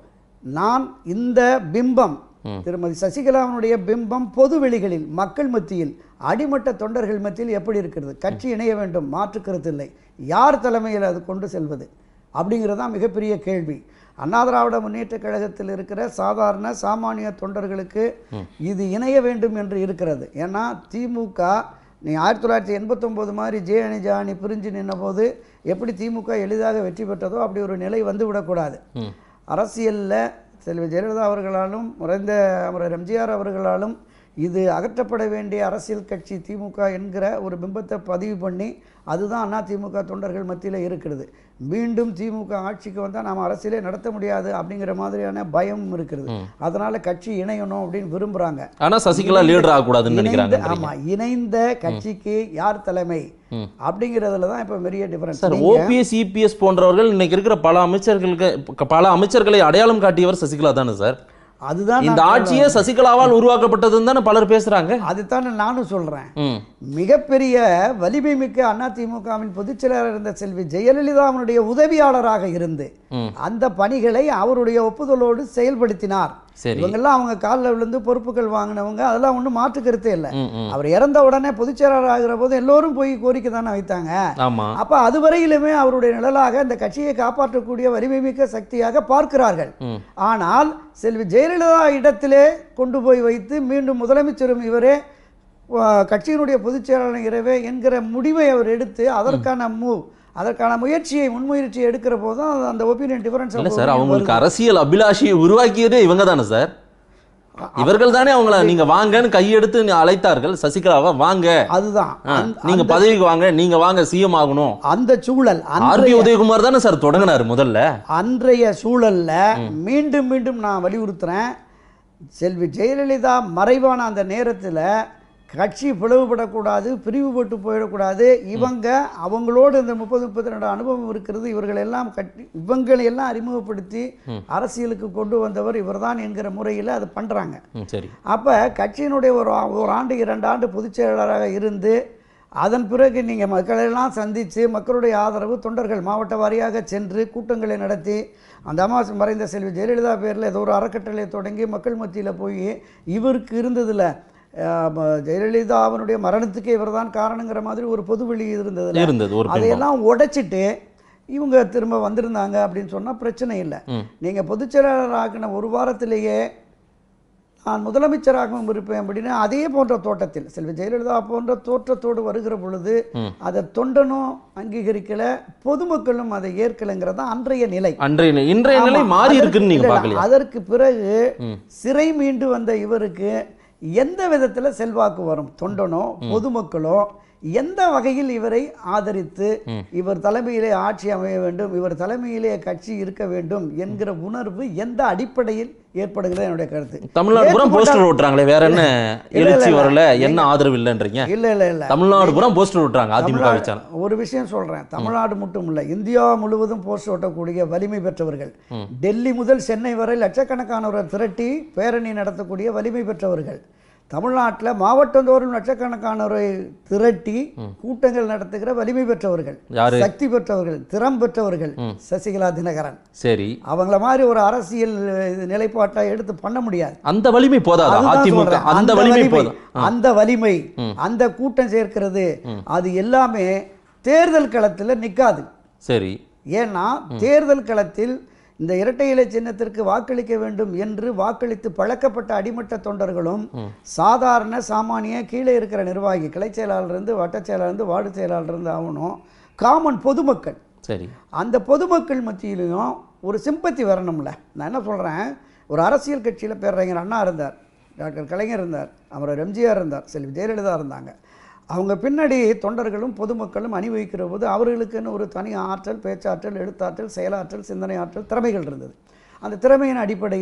நான் இந்த பிம்பம் திருமதி சசிகலாவினுடைய பிம்பம் பொதுவெளிகளில் மக்கள் மத்தியில் அடிமட்ட தொண்டர்கள் மத்தியில் எப்படி இருக்கிறது கட்சி இணைய வேண்டும் மாற்று கருத்து இல்லை யார் தலைமையில் அது கொண்டு செல்வது அப்படிங்கிறது தான் மிகப்பெரிய கேள்வி அண்ணா திராவிட முன்னேற்ற கழகத்தில் இருக்கிற சாதாரண சாமானிய தொண்டர்களுக்கு இது இணைய வேண்டும் என்று இருக்கிறது ஏன்னா திமுக நீ ஆயிரத்தி தொள்ளாயிரத்தி எண்பத்தொம்போது மாதிரி ஜே அணிஜா அணி பிரிஞ்சு நின்னபோது எப்படி திமுக எளிதாக வெற்றி பெற்றதோ அப்படி ஒரு நிலை வந்து விடக்கூடாது அரசியலில் செல்வி ஜெயலலிதா அவர்களாலும் மறைந்த அமரர் எம்ஜிஆர் அவர்களாலும் இது அகற்றப்பட வேண்டிய அரசியல் கட்சி திமுக என்கிற ஒரு பிம்பத்தை பதிவு பண்ணி அதுதான் அண்ணா திமுக தொண்டர்கள் மத்தியில் இருக்கிறது மீண்டும் திமுக ஆட்சிக்கு வந்தால் நாம் அரசியலே நடத்த முடியாது அப்படிங்கிற மாதிரியான பயம் இருக்கிறது அதனால கட்சி இணையணும் அப்படின்னு விரும்புகிறாங்க ஆனா சசிகலா லீடர் ஆகக்கூடாதுன்னு இணைந்த நினைக்கிறாங்க ஆமா இணைந்த கட்சிக்கு யார் தலைமை அப்படிங்கிறதுல தான் இப்போ பெரிய டிஃபரன்ஸ் சார் ஓபிஎஸ் இபிஎஸ் போன்றவர்கள் இன்னைக்கு இருக்கிற பல அமைச்சர்களுக்கு பல அமைச்சர்களை அடையாளம் காட்டியவர் சசிகலா தானே சார் அதுதான் இந்த நான் ஆட்சியே சசிகலாவால் உருவாக்கப்பட்டதுன்னு தானே பலர் பேசுறாங்க அதுதானே நானும் சொல்றேன் ம் மிகப்பெரிய வலிமை மிக்க அதிமுகவின் பொதுச் செயலாளர் இருந்த செல்வி ஜெயலலிதாவினுடைய உதவியாளராக இருந்து ம். அந்த பணிகளை அவருடைய ஒப்புதலோடு செயல்படுத்தினார் சரி. இவங்கெல்லாம் அவங்க காலில் விழுந்து பொறுப்புகள் வாங்கினவங்க அதெல்லாம் ஒன்றும் மாற்று கருத்தே இல்லை ம், ம். அவர் இறந்த உடனே பொதுச் செயலாளர் ஆகிற போது எல்லோரும் போய் கோரிக்கை தானே வைத்தாங்க ஆமா அப்ப அதுவரையிலுமே அவருடைய நிழலாக இந்த கட்சியை காப்பாற்றக்கூடிய வலிமை மிக்க சக்தியாக பார்க்கிறார்கள் ம். ஆனால் செல்வி ஜெயலலிதா இடத்திலே கொண்டு போய் வைத்து மீண்டும் முதலமைச்சரும் இவரே ஆ, கட்சியினுடைய பொதுச் செயலாளர் இரவே என்கிற முடிவை அவர் எடுத்து அதற்கான மூவ் அதற்கான முயற்சியை முன்முயற்சியை எடுக்கிற போது தான் அந்த ஒப்பீனியன் டிஃபரன்ஸ் இல்ல சார் அவங்களுக்கு அரசியல் அபிலாஷியை உருவாக்கியதே இவங்க தானே சார் இவர்கள் தானே அவங்கள நீங்க வாங்கன்னு கையெடுத்து அழைத்தார்கள் சசிகலாவை வாங்க அதுதான் ஆ, அந்த- நீங்க பதவிக்கு வாங்க நீங்க வாங்க சிஎம் ஆகணும் அந்த சூழல் ஆர்பி அன்றைய உதயகுமார் தானே சார் தொடங்கினாரு முதல்ல அன்றைய சூழல்ல மீண்டும் மீண்டும் நான் வலியுறுத்துறேன் செல்வி ஜெயலலிதா மறைவான அந்த நேரத்துல கட்சி பிளவுபடக்கூடாது பிரிவுபட்டு போயிடக்கூடாது இவங்க அவங்களோடு இந்த முப்பது முப்பத்தி ரெண்டு அனுபவம் இருக்கிறது இவர்கள் எல்லாம் கட்டி இவங்களை எல்லாம் அறிமுகப்படுத்தி அரசியலுக்கு கொண்டு வந்தவர் இவர்தான் என்கிற முறையில் அது பண்றாங்க ம், சரி அப்போ கட்சியினுடைய ஒரு ஆ- ஒரு ஆண்டு இரண்டு ஆண்டு பொதுச் செயலாளராக இருந்து அதன் பிறகு நீங்கள் மக்களெல்லாம் சந்தித்து மக்களுடைய ஆதரவு தொண்டர்கள் மாவட்ட வாரியாக சென்று கூட்டங்களை நடத்தி அந்த அம்மா மறைந்த செல்வி ஜெயலலிதா பேரில் ஏதோ ஒரு அறக்கட்டளை தொடங்கி மக்கள் மத்தியில் போய் இவருக்கு இருந்ததில் ஜெயலலிதா அவனுடைய மரணத்துக்கு இவர்தான் காரணங்கிற மாதிரி ஒரு பொதுவெளி இருந்ததில்ல இருந்தது ஒரு பிம்பம் அதையெல்லாம் உடைச்சிட்டு இவங்க திரும்ப வந்திருந்தாங்க அப்படின்னு சொன்னால் பிரச்சனை இல்லை ம். நீங்கள் பொதுச்செயலாளர் ஆக்கின ஒரு வாரத்திலேயே நான் முதலமைச்சராகவும் இருப்பேன் அப்படின்னு அதே போன்ற தோட்டத்தில் செல்வி ஜெயலலிதா போன்ற தோற்றத்தோடு வருகிற பொழுது அதை தொண்டனும் அங்கீகரிக்கல பொதுமக்களும் அதை ஏற்கலைங்கிறது தான் அன்றைய நிலை அன்றைய நி- இன்றைய நிலை ஆமா, மாறி அதற்கு- இருக்குன்னு நீங்க இல்ல, இல்ல, பாக்கலையா அதற்கு பிறகு ம். சிறை மீண்டு வந்த இவருக்கு எந்த விதத்துல செல்வாக்கு வரும் தொண்டனோ பொதுமக்களோ எந்த வகையில் இவரை ஆதரித்து இவர் தலைமையிலே ஆட்சி அமைய வேண்டும் இவர் தலைமையிலே கட்சி இருக்க வேண்டும் என்கிற உணர்வு எந்த அடிப்படையில் ஏற்படுகிறது என்னுடைய கருத்து தமிழ்நாடு பூரா ஏற்றுக்கொண்டா- போஸ்டர் ஓட்டுறாங்களே வேற என்ன இல்ல, எழுச்சி இல்ல. வரல என்ன ஆதரவு இல்லைன்றீங்க இல்ல இல்ல இல்ல தமிழ்நாடு பூரா போஸ்டர் ஓட்டுறாங்க அதிமுக தமிழ்நாடு- வச்சாலும் ஒரு விஷயம் சொல்றேன் தமிழ்நாடு மட்டும் இல்ல இந்தியா முழுவதும் போஸ்ட் ஓட்டக்கூடிய வலிமை பெற்றவர்கள் டெல்லி முதல் சென்னை வரை லட்சக்கணக்கானவரை திரட்டி பேரணி நடத்தக்கூடிய வலிமை பெற்றவர்கள் தமிழ்நாட்டில் மாவட்டந்தோறும் லட்சக்கணக்கானவரை திரட்டி கூட்டங்கள் நடத்துகிற வலிமை பெற்றவர்கள் யாரு? சக்தி பெற்றவர்கள் திறம் பெற்றவர்கள் சசிகலா தினகரன் சரி அவங்கள மாதிரி ஒரு அரசியல் இது நிலைப்பாட்டை எடுத்து பண்ண முடியாது அந்த வலிமை போதாதா அதுதான் அதிமுக சொல்றேன். அந்த வலிமை போதும் அந்த வலிமை அந்த கூட்டம் சேர்க்கிறது அது எல்லாமே தேர்தல் களத்தில் நிக்காது சரி ஏன்னா தேர்தல் களத்தில் இந்த இரட்டை இலை சின்னத்திற்கு வாக்களிக்க வேண்டும் என்று வாக்களித்து பழக்கப்பட்ட அடிமட்ட தொண்டர்களும் சாதாரண சாமானிய கீழே இருக்கிற நிர்வாகி கிளைச் செயலாளர் இருந்து வட்டச் செயலாளர் இருந்து வார்டு செயலாளர் இருந்து ஆகணும் காமன் பொதுமக்கள் சரி அந்த பொதுமக்கள் மத்தியிலையும் ஒரு சிம்பத்தி வரணும்ல நான் என்ன சொல்கிறேன் ஒரு அரசியல் கட்சியில் பேரறிஞர் அண்ணா இருந்தார் டாக்டர் கலைஞர் இருந்தார் அமரர் எம்ஜிஆர் இருந்தார் செல்வி ஜெயலலிதா இருந்தாங்க அவங்க பின்னாடி தொண்டர்களும் பொதுமக்களும் அணிவகிக்கிற போது அவர்களுக்குன்னு ஒரு தனி ஆற்றல் பேச்சாற்றல் எழுத்தாற்றல் செயலாற்றல் சிந்தனை ஆற்றல் திறமைகள் இருந்தது அந்த திறமையின் அடிப்படையிலே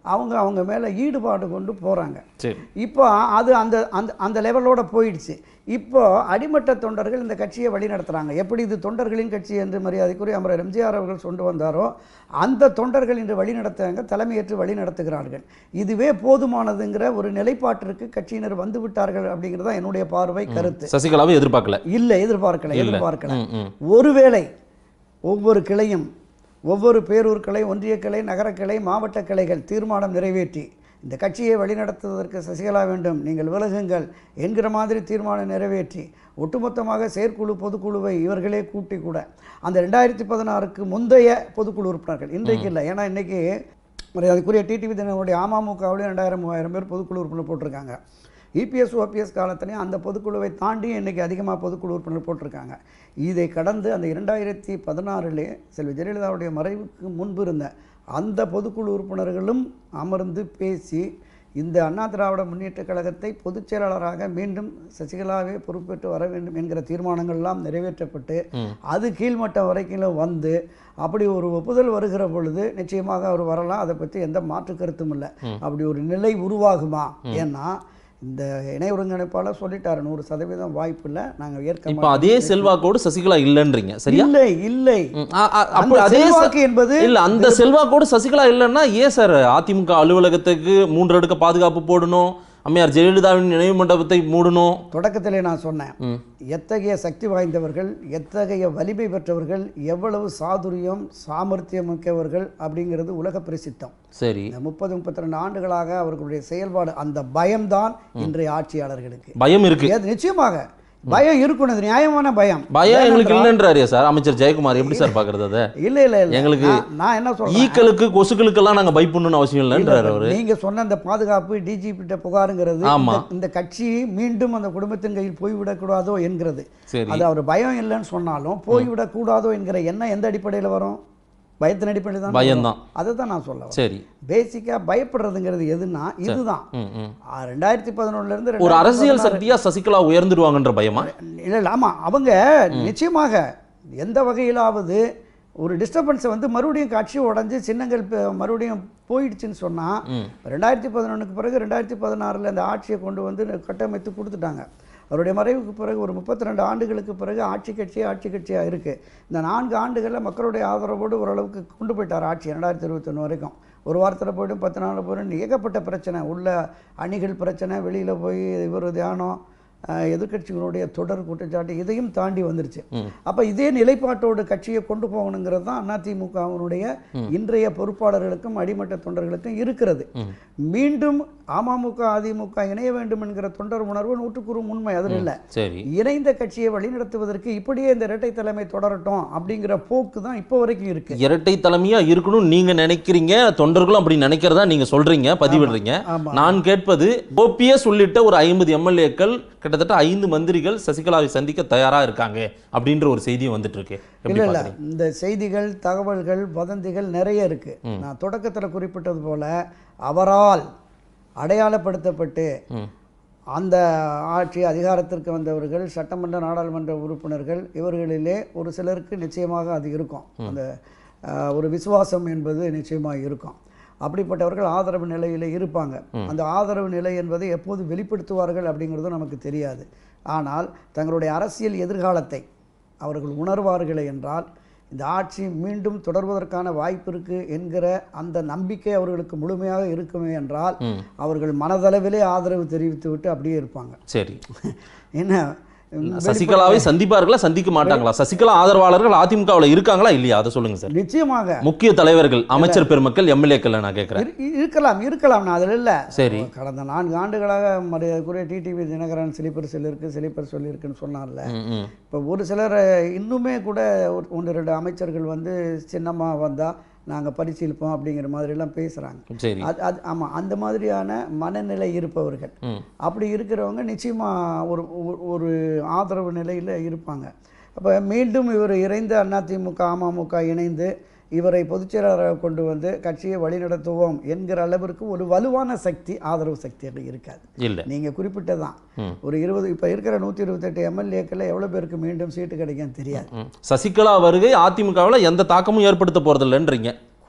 அவங்க அவங்க மேலே ஈடுபாடு கொண்டு போகிறாங்க சரி இப்போ அது அந்த அந்த அந்த லெவலோட போயிடுச்சு இப்போ அடிமட்ட தொண்டர்கள் இந்த கட்சியை வழி நடத்துகிறாங்க எப்படி இது தொண்டர்களின் கட்சி என்று மரியாதைக்குரிய அமரர் எம்ஜிஆர் அவர்கள் கொண்டு வந்தாரோ அந்த தொண்டர்கள் இன்று வழி நடத்துகிறாங்க தலைமையேற்று வழி நடத்துகிறார்கள் இதுவே போதுமானதுங்கிற ஒரு நிலைப்பாட்டிற்கு கட்சியினர் வந்து விட்டார்கள் அப்படிங்கிறது தான் என்னுடைய பார்வை கருத்து சசிகலாவை எதிர்பார்க்கல இல்லை எதிர்பார்க்கல இல்ல. எதிர்பார்க்கல ம், ம். ஒருவேளை ஒவ்வொரு கிளையும் ஒவ்வொரு பேரூர் கிளை ஒன்றிய கிளை நகர கிளை மாவட்ட கிளைகள் தீர்மானம் நிறைவேற்றி இந்த கட்சியை வழிநடத்துவதற்கு சசிகலா வேண்டும் நீங்கள் விலகுங்கள் என்கிற மாதிரி தீர்மானம் நிறைவேற்றி ஒட்டுமொத்தமாக செயற்குழு பொதுக்குழுவை இவர்களே கூட்டி கூட அந்த ரெண்டாயிரத்தி பதினாறுக்கு முந்தைய பொதுக்குழு உறுப்பினர்கள் இன்றைக்கு இல்லை ஏன்னா இன்னைக்கு மரியாதைக்குரிய டிடிவி தினங்களுடைய அமமுகவிலையும் ரெண்டாயிரம் மூவாயிரம் பேர் பொதுக்குழு உறுப்பினர் போட்டிருக்காங்க இபிஎஸ் ஓபிஎஸ் காலத்துலேயும் அந்த பொதுக்குழுவை தாண்டி இன்றைக்கி அதிகமாக பொதுக்குழு உறுப்பினர் போட்டிருக்காங்க இதை கடந்து அந்த இரண்டாயிரத்தி பதினாறிலே செல்வி ஜெயலலிதாவுடைய மறைவுக்கு முன்பு இருந்த அந்த பொதுக்குழு உறுப்பினர்களும் அமர்ந்து பேசி இந்த அண்ணா திராவிட முன்னேற்றக் கழகத்தை பொதுச் செயலாளராக மீண்டும் சசிகலாவே பொறுப்பேற்று வர வேண்டும் என்கிற தீர்மானங்கள்லாம் நிறைவேற்றப்பட்டு அது கீழ்மட்டம் வரைக்கும் வந்து அப்படி ஒரு ஒப்புதல் வருகிற பொழுது நிச்சயமாக அவர் வரலாம் அதை பற்றி எந்த மாற்று கருத்தும் இல்லை அப்படி ஒரு நிலை உருவாகுமா ஏன்னா இந்த இணை ஒருங்கிணைப்பாளர் சொல்லிட்டாரு நூறு சதவீதம் வாய்ப்பு இல்லை நாங்கள் ஏற்க இப்ப மாட்டோம். அதே செல்வாக்கோடு சசிகலா இல்லைன்றீங்க சரியா இல்லை இல்லை ம், ஆ, ஆ, அந்த அப்ப அதே செ- செல்வாக்கு என்பது இல்ல அந்த செல்வாக்கோடு சசிகலா இல்லைன்னா ஏன் சார் அதிமுக அலுவலகத்துக்கு மூன்று அடுக்கு பாதுகாப்பு போடணும் அம்மையார் ஜெயலலிதாவின் நினைவு மண்டபத்தை மூடணும் தொடக்கத்திலே நான் சொன்னேன் ம். எத்தகைய சக்தி வாய்ந்தவர்கள் எத்தகைய வலிமை பெற்றவர்கள் எவ்வளவு சாதுரியம் சாமர்த்தியம் மிக்கவர்கள் அப்படிங்கிறது உலக பிரசித்தம் சரி இந்த முப்பது முப்பத்தி ரெண்டு ஆண்டுகளாக அவர்களுடைய செயல்பாடு அந்த பயம்தான் இன்றைய ஆட்சியாளர்களுக்கு பயம் இருக்கு ஏது நிச்சயமாக பயம் இருக்கணும் இது நியாயமான பயம் பயம் எங்களுக்கு ஏனென்றால்- இல்லைன்றாரு சார் அமைச்சர் ஜெயக்குமார் எப்படி சார் பாக்குறது அதை இல்ல இல்ல இல்ல எங்களுக்கு நான்- நான் என்ன சொல்றேன் ஈக்களுக்கு கொசுக்களுக்கெல்லாம் நாங்க பயப்படணும்னு அவசியம் இல்லைன்றாரு இல்ல, அவரு நீங்க சொன்ன அந்த பாதுகாப்பு டிஜிபி புகாருங்கிறது ஆமா. இந்த- இந்த கட்சி மீண்டும் அந்த குடும்பத்தின் கையில் போய்விடக்கூடாதோ என்கிறது சரி அது அவர் பயம் இல்லைன்னு சொன்னாலும் போய்விடக்கூடாதோ என்கிற எண்ணம் எந்த அடிப்படையில் வரும் பயத்தின் அடிப்படையில் தான் பயம்தான். அதை தான் நான் சொல்ல வரேன். சரி பேசிக்கா பயப்படுறதுங்கிறது எதுனா இதுதான் ம், ம். ஆ, ரெண்டாயிரத்தி பதினொன்னுல இருந்து ஒரு அரசியல் 2016 சக்தியா சசிகலா உயர்ந்துடுவாங்கன்ற பயமா இல்ல இல்ல ஆமா அவங்க நிச்சயமாக எந்த வகையிலாவது ஒரு டிஸ்டர்பன்ஸை வந்து மறுபடியும் கட்சி உடைஞ்சு சின்னங்கள் ப- மறுபடியும் போயிடுச்சுன்னு சொன்னா ரெண்டாயிரத்தி பதினொன்றுக்கு பிறகு ரெண்டாயிரத்தி பதினாறில் அந்த ஆட்சியை கொண்டு வந்து கட்டமைத்து கொடுத்துட்டாங்க அவருடைய மறைவுக்கு பிறகு ஒரு முப்பத்தி ரெண்டு ஆண்டுகளுக்கு பிறகு ஆட்சி கட்சியே ஆட்சி கட்சியாக இருக்குது இந்த நான்கு ஆண்டுகளில் மக்களுடைய ஆதரவோடு ஓரளவுக்கு கொண்டு போயிட்டார் ஆட்சி ரெண்டாயிரத்தி இருபத்தொன்று வரைக்கும் ஒரு வாரத்தில் போய்டும் பத்து நாள் போய்டும் ஏகப்பட்ட பிரச்சனை உள்ள அணிகள் பிரச்சனை வெளியில் போய் இவர் தியானம் அஹ், எதிர்க்கட்சிகளுடைய தொடர் குற்றச்சாட்டு இதையும் தாண்டி வந்துருச்சு அப்போ இதே நிலைப்பாட்டோடு கட்சியை கொண்டு போகணுங்கிறது தான் அதிமுகவினுடைய இன்றைய பொறுப்பாளர்களுக்கும் அடிமட்ட தொண்டர்களுக்கும் இருக்கிறது மீண்டும் அமமுக அதிமுக இணைய வேண்டும் என்கிற தொண்டர் உணர்வு நூற்றுக்குறு உண்மை அதில் இல்லை சரி இணைந்த கட்சியை வழிநடத்துவதற்கு இப்படியே இந்த இரட்டை தலைமை தொடரட்டும் அப்படிங்கிற போக்கு தான் இப்போ வரைக்கும் இருக்கு இரட்டை தலைமையா இருக்கணும் நீங்க நினைக்கிறீங்க தொண்டர்களும் அப்படி நினைக்கிறதா நீங்க சொல்றீங்க பதிவிடுறீங்க ஆமா. நான் கேட்பது ஓபிஎஸ் உள்ளிட்ட ஒரு ஐம்பது எம்எல்ஏக்கள் கிட்டத்தட்ட ஐந்து மந்திரிகள் சசிகலாவை சந்திக்க தயாரா இருக்காங்க அப்படின்ற ஒரு செய்தியும் வந்துட்டு இருக்கு எப்படி இல்ல இல்ல பாக்குறீங்க இந்த செய்திகள் தகவல்கள் வதந்திகள் நிறைய இருக்கு நான் தொடக்கத்தில் குறிப்பிட்டது போல அவரால் அடையாளப்படுத்தப்பட்டு ம். அந்த ஆட்சி அதிகாரத்திற்கு வந்தவர்கள் சட்டமன்ற நாடாளுமன்ற உறுப்பினர்கள் இவர்களிலே ஒரு சிலருக்கு நிச்சயமாக அது இருக்கும் அந்த அஹ், ஒரு விசுவாசம் என்பது நிச்சயமாக இருக்கும் அப்படிப்பட்டவர்கள் ஆதரவு நிலையில் இருப்பாங்க அந்த ஆதரவு நிலை என்பதை எப்போது வெளிப்படுத்துவார்கள் அப்படிங்கிறதும் நமக்கு தெரியாது ஆனால் தங்களுடைய அரசியல் எதிர்காலத்தை அவர்கள் உணர்வார்களே என்றால் இந்த ஆட்சி மீண்டும் தொடர்வதற்கான வாய்ப்பு இருக்கு என்கிற அந்த நம்பிக்கை அவர்களுக்கு முழுமையாக இருக்குமே என்றால் அவர்கள் மனதளவிலே ஆதரவு தெரிவித்துவிட்டு அப்படியே இருப்பாங்க சரி என்ன சசிகலாவை சந்திப்பார்களா சந்திக்க மாட்டாங்களா சசிகலா ஆதரவாளர்கள் அதிமுகவுல இருக்காங்களா இல்லையா அதை சொல்லுங்க சார் நிச்சயமாக முக்கிய தலைவர்கள் அமைச்சர் பெருமக்கள் எம்எல்ஏக்கள் நான் கேட்கிறேன் இரு- இருக்கலாம் இருக்கலாம் நான் அதில் இல்லை சரி கடந்த நான்கு ஆண்டுகளாக மரியாதைக்குரிய டிடிவி தினகரன் சிலிப்பர் சொல்லியிருக்கு சிலிப்பர் சொல்லியிருக்குன்னு சொன்னார்ல ம், ம். இப்போ ஒரு சிலர் இன்னுமே கூட ஒரு ஒன்று ரெண்டு அமைச்சர்கள் வந்து சின்னமாக வந்தால் நாங்கள் பரிசீலிப்போம் அப்படிங்கிற மாதிரிலாம் பேசுகிறாங்க சரி அது அது ஆமாம் அந்த மாதிரியான மனநிலை இருப்பவர்கள் ம். அப்படி இருக்கிறவங்க நிச்சயமாக ஒரு ஒரு- ஒரு ஆதரவு நிலையில் இருப்பாங்க அப்போ மீண்டும் இவர் இறைந்த அதிமுக அமமுக இணைந்து இவரை பொதுச்செயலாளராக கொண்டு வந்து கட்சியை வழிநடத்துவோம் என்கிற அளவிற்கு ஒரு வலுவான சக்தி ஆதரவு சக்தி அப்படி இருக்காது இல்ல நீங்கள் குறிப்பிட்டதான் ம். ஒரு இருபது இப்போ இருக்கிற நூற்றி இருபத்தெட்டு எம்எல்ஏக்களில் எவ்வளோ பேருக்கு மீண்டும் சீட்டு கிடைக்கும்னு தெரியாது ம். சசிகலா வருகை அதிமுகவுல எந்த தாக்கமும் ஏற்படுத்த போறதில்லைன்றீங்க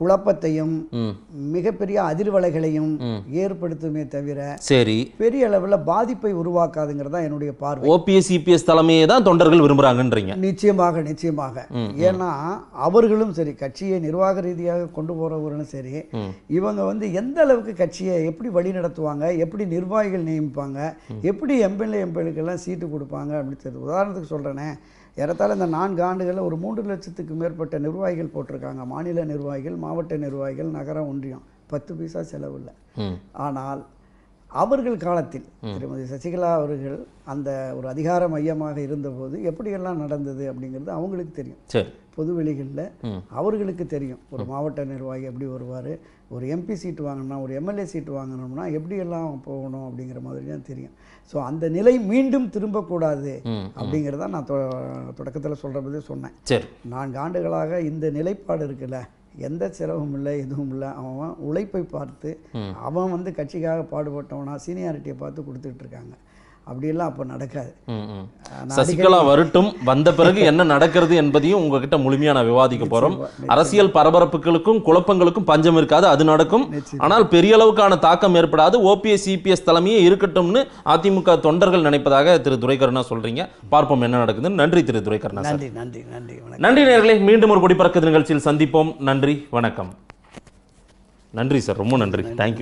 குழப்பத்தையும் ம் மிகப்பெரிய அதிர்வலைகளையும் ஏற்படுத்துமே தவிர சரி பெரிய அளவில் பாதிப்பை உருவாக்காதுங்கிறது தான் என்னுடைய பார்வை ஓபிஎஸ் சிபிஎஸ் தலைமையை தான் தொண்டர்கள் விரும்புறாங்கன்றீங்க நிச்சயமாக நிச்சயமாக ஏன்னா அவர்களும் சரி கட்சியை நிர்வாக ரீதியாக கொண்டு போறவர்களும் சரி இவங்க வந்து எந்த அளவுக்கு கட்சியை எப்படி வழி நடத்துவாங்க எப்படி நிர்வாகிகள் நியமிப்பாங்க எப்படி எம்எல்ஏ எம்பிகளுக்கெல்லாம் சீட்டு கொடுப்பாங்க அப்படின்னு தெரியுது உதாரணத்துக்கு சொல்றேனே ஏறத்தாழ இந்த நான்கு ஆண்டுகளில் ஒரு மூன்று லட்சத்துக்கு மேற்பட்ட நிர்வாகிகள் போட்டிருக்காங்க மாநில நிர்வாகிகள் மாவட்ட நிர்வாகிகள் நகர ஒன்றியம் பத்து பைசா செலவு இல்லை ம் ஆனால் அவர்கள் காலத்தில் திருமதி சசிகலா அவர்கள் அந்த ஒரு அதிகார மையமாக இருந்தபோது எப்படியெல்லாம் நடந்தது அப்படிங்கிறது அவங்களுக்கு தெரியும் சரி பொதுவெளிகளில் அவர்களுக்கு தெரியும் ஒரு மாவட்ட நிர்வாகி எப்படி வருவார் ஒரு எம்பி சீட்டு வாங்கணும்னா ஒரு எம்எல்ஏ சீட்டு வாங்கணும்னா எப்படியெல்லாம் போகணும் அப்படிங்கிற மாதிரி தான் தெரியும் ஸோ அந்த நிலை மீண்டும் திரும்பக்கூடாது ம் அப்படிங்கிறத நான் தொடக்கத்தில் சொல்கிறபோதே சொன்னேன் சரி நான்கு ஆண்டுகளாக இந்த நிலைப்பாடு இருக்குல்ல எந்த செலவும் இல்லை எதுவும் இல்லை அவன் உழைப்பை பார்த்து அவன் வந்து கட்சிக்காக பாடுபட்டவனா சீனியாரிட்டியை பார்த்து கொடுத்துட்டு இருக்காங்க அப்படியெல்லாம் அப்போ நடக்காது ம், ம். நான் சசிகலா வரட்டும் வந்த பிறகு என்ன நடக்கிறது என்பதையும் உங்ககிட்ட முழுமையா நான் விவாதிக்க போறோம் அரசியல் பரபரப்புகளுக்கும் குழப்பங்களுக்கும் பஞ்சம் இருக்காது அது நடக்கும் ஆனால் பெரிய அளவுக்கான தாக்கம் ஏற்படாது ஓபிஎஸ் சிபிஎஸ் தலைமையே இருக்கட்டும்னு அதிமுக தொண்டர்கள் நினைப்பதாக திரு துரைக்கருணா சொல்றீங்க பார்ப்போம் என்ன நடக்குதுன்னு நன்றி திரு துரைக்கருணா சார் நன்றி நன்றி நன்றி வணக்கம் நன்றி நேர்களே மீண்டும் ஒரு குடிப்பறக்க நிகழ்ச்சியில் சந்திப்போம் நன்றி வணக்கம் நன்றி சார் ரொம்ப நன்றி தேங்க்யூ